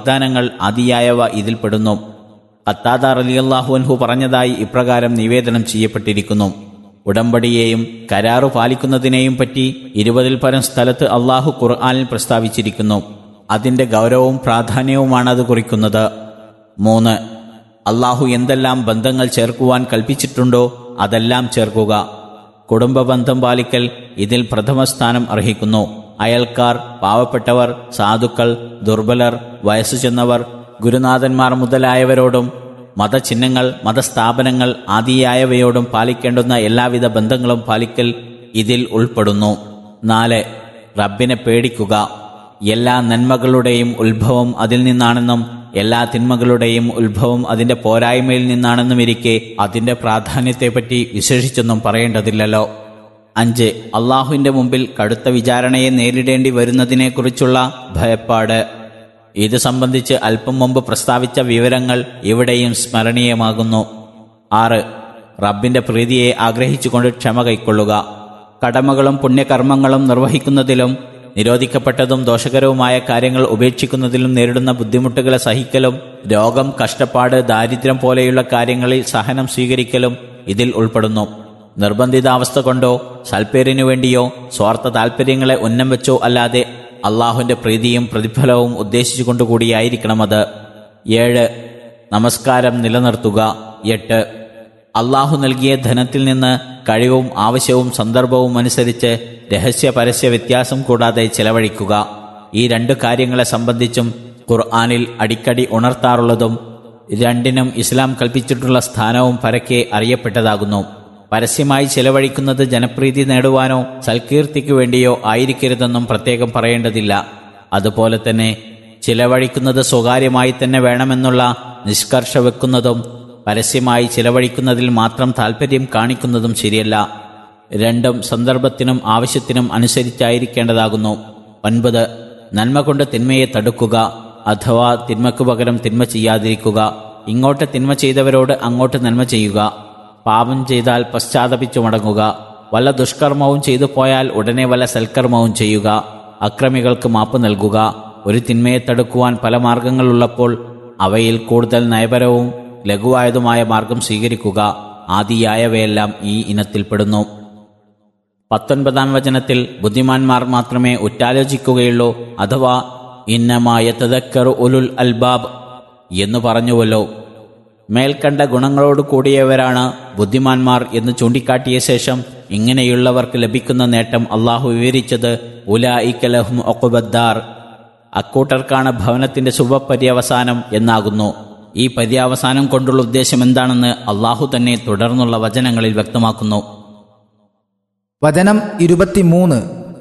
വാഗ്ദാനങ്ങൾ ആദിയായവ ഇതിൽപ്പെടുന്നു അത്താദ റലിയല്ലാഹു അൻഹു പറഞ്ഞതായി ഇപ്രകാരം നിവേദനം ചെയ്യപ്പെട്ടിരിക്കുന്നു ഉടമ്പടിയെയും കരാറു പാലിക്കുന്നതിനെയും പറ്റി ഇരുപതിൽ പരം സ്ഥലത്ത് അള്ളാഹു ഖുർആാനിൽ പ്രസ്താവിച്ചിരിക്കുന്നു അതിന്റെ ഗൗരവവും പ്രാധാന്യവുമാണ് അത് കുറിക്കുന്നത് മൂന്ന് അള്ളാഹു എന്തെല്ലാം ബന്ധങ്ങൾ ചേർക്കുവാൻ കൽപ്പിച്ചിട്ടുണ്ടോ അതെല്ലാം ചേർക്കുക കുടുംബബന്ധം പാലിക്കൽ ഇതിൽ പ്രഥമ സ്ഥാനം അർഹിക്കുന്നു അയൽക്കാർ പാവപ്പെട്ടവർ സാധുക്കൾ ദുർബലർ വയസ്സു ചെന്നവർ ഗുരുനാഥന്മാർ മുതലായവരോടും മതചിഹ്നങ്ങൾ മതസ്ഥാപനങ്ങൾ ആദിയായവയോടും പാലിക്കേണ്ടുന്ന എല്ലാവിധ ബന്ധങ്ങളും പാലിക്കൽ ഇതിൽ ഉൾപ്പെടുന്നു നാല് റബ്ബിനെ പേടിക്കുക എല്ലാ നന്മകളുടെയും ഉത്ഭവം അതിൽ നിന്നാണെന്നും എല്ലാ തിന്മകളുടെയും ഉത്ഭവം അതിന്റെ പോരായ്മയിൽ നിന്നാണെന്നും ഇരിക്കെ അതിന്റെ പ്രാധാന്യത്തെപ്പറ്റി വിശേഷിച്ചൊന്നും പറയേണ്ടതില്ലല്ലോ അഞ്ച് അള്ളാഹുവിന്റെ മുമ്പിൽ കടുത്ത വിചാരണയെ നേരിടേണ്ടി വരുന്നതിനെക്കുറിച്ചുള്ള ഭയപ്പാട് ഇത് സംബന്ധിച്ച് അല്പം മുമ്പ് പ്രസ്താവിച്ച വിവരങ്ങൾ ഇവിടെയും സ്മരണീയമാകുന്നു ആറ് റബ്ബിന്റെ പ്രീതിയെ ആഗ്രഹിച്ചുകൊണ്ട് ക്ഷമ കൈക്കൊള്ളുക കടമകളും പുണ്യകർമ്മങ്ങളും നിർവഹിക്കുന്നതിലും നിരോധിക്കപ്പെട്ടതും ദോഷകരവുമായ കാര്യങ്ങൾ ഉപേക്ഷിക്കുന്നതിലും നേരിടുന്ന ബുദ്ധിമുട്ടുകളെ സഹിക്കലും രോഗം കഷ്ടപ്പാട് ദാരിദ്ര്യം പോലെയുള്ള കാര്യങ്ങളിൽ സഹനം സ്വീകരിക്കലും ഇതിൽ ഉൾപ്പെടുന്നു നിർബന്ധിതാവസ്ഥ കൊണ്ടോ സൽപ്പേരിനു വേണ്ടിയോ സ്വാർത്ഥ താൽപ്പര്യങ്ങളെ ഉന്നം വെച്ചോ അല്ലാതെ അള്ളാഹുവിന്റെ പ്രീതിയും പ്രതിഫലവും ഉദ്ദേശിച്ചുകൊണ്ടുകൂടിയായിരിക്കണം അത് ഏഴ് നമസ്കാരം നിലനിർത്തുക എട്ട് അള്ളാഹു നൽകിയ ധനത്തിൽ നിന്ന് കഴിവും ആവശ്യവും സന്ദർഭവും അനുസരിച്ച് രഹസ്യ പരസ്യ വ്യത്യാസം കൂടാതെ ചെലവഴിക്കുക ഈ രണ്ട് കാര്യങ്ങളെ സംബന്ധിച്ചും ഖുർആാനിൽ അടിക്കടി ഉണർത്താറുള്ളതും രണ്ടിനും ഇസ്ലാം കൽപ്പിച്ചിട്ടുള്ള സ്ഥാനവും പരക്കെ അറിയപ്പെട്ടതാകുന്നു പരസ്യമായി ചെലവഴിക്കുന്നത് ജനപ്രീതി നേടുവാനോ സൽകീർത്തിക്കു വേണ്ടിയോ ആയിരിക്കരുതെന്നും പ്രത്യേകം പറയേണ്ടതില്ല അതുപോലെ തന്നെ ചിലവഴിക്കുന്നത് സ്വകാര്യമായി തന്നെ വേണമെന്നുള്ള നിഷ്കർഷ വെക്കുന്നതും പരസ്യമായി ചിലവഴിക്കുന്നതിൽ മാത്രം താൽപ്പര്യം കാണിക്കുന്നതും ശരിയല്ല രണ്ടും സന്ദർഭത്തിനും ആവശ്യത്തിനും അനുസരിച്ചായിരിക്കേണ്ടതാകുന്നു ഒൻപത് നന്മ കൊണ്ട് തിന്മയെ തടുക്കുക അഥവാ തിന്മയ്ക്കു പകരം തിന്മ ചെയ്യാതിരിക്കുക ഇങ്ങോട്ട് തിന്മ ചെയ്തവരോട് അങ്ങോട്ട് നന്മ ചെയ്യുക പാപം ചെയ്താൽ പശ്ചാത്തപിച്ചു മടങ്ങുക വല്ല ദുഷ്കർമ്മവും ചെയ്തു പോയാൽ ഉടനെ വല്ല സൽക്കർമ്മവും ചെയ്യുക അക്രമികൾക്ക് മാപ്പ് നൽകുക ഒരു തിന്മയെ തടുക്കുവാൻ പല മാർഗങ്ങളുള്ളപ്പോൾ അവയിൽ കൂടുതൽ നയപരവും ലഘുവായതുമായ മാർഗം സ്വീകരിക്കുക ആദിയായവയെല്ലാം ഈ ഇനത്തിൽപ്പെടുന്നു പത്തൊൻപതാം വചനത്തിൽ ബുദ്ധിമാന്മാർ മാത്രമേ ഉറ്റാലോചിക്കുകയുള്ളൂ അഥവാ ഇന്നമായ തദക്കറു ഉലുൽ അൽബാബ് എന്ന് പറഞ്ഞുവല്ലോ മേൽക്കണ്ട ഗുണങ്ങളോട് കൂടിയവരാണ് ബുദ്ധിമാന്മാർ എന്ന് ചൂണ്ടിക്കാട്ടിയ ശേഷം ഇങ്ങനെയുള്ളവർക്ക് ലഭിക്കുന്ന നേട്ടം അള്ളാഹു വിവരിച്ചത് ഉലായിക്കലഹും ഒക്കുബദ്ദാർ അക്കൂട്ടർക്കാണ് ഭവനത്തിന്റെ ശുഭപര്യവസാനം എന്നാകുന്നു ഈ പര്യാവസാനം കൊണ്ടുള്ള ഉദ്ദേശം എന്താണെന്ന് അള്ളാഹു തന്നെ തുടർന്നുള്ള വചനങ്ങളിൽ വ്യക്തമാക്കുന്നു വചനം ഇരുപത്തിമൂന്ന്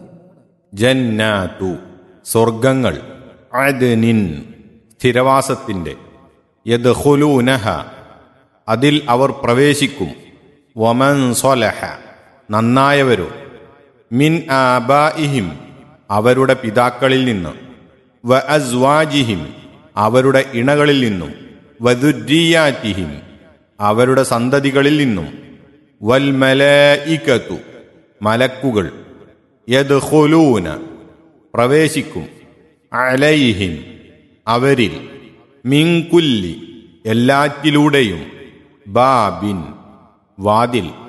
ജന്നാതു സ്വർഗങ്ങൾ അദ്നിൻ സ്ഥിരവാസത്തിൻ്റെ യദ്ഖുലൂനഹ അതിൽ അവർ പ്രവേശിക്കും വമൻ സ്വലഹ നന്നായവരോ മിൻ ആബാഇഹിം അവരുടെ പിതാക്കളിൽ നിന്ന് വ അസ്വാജിഹിം അവരുടെ ഇണകളിൽ നിന്നും വദുരിയാറ്റിഹിം അവരുടെ സന്തതികളിൽ നിന്നും വൽ മലഇകതു മലക്കുകൾ യദ്ഖുലൂന പ്രവേശിക്കും അലൈഹിം അവരിൽ മിങ്കുല്ലി എല്ലാറ്റിലൂടെയും ബാബിൻ വാതിൽ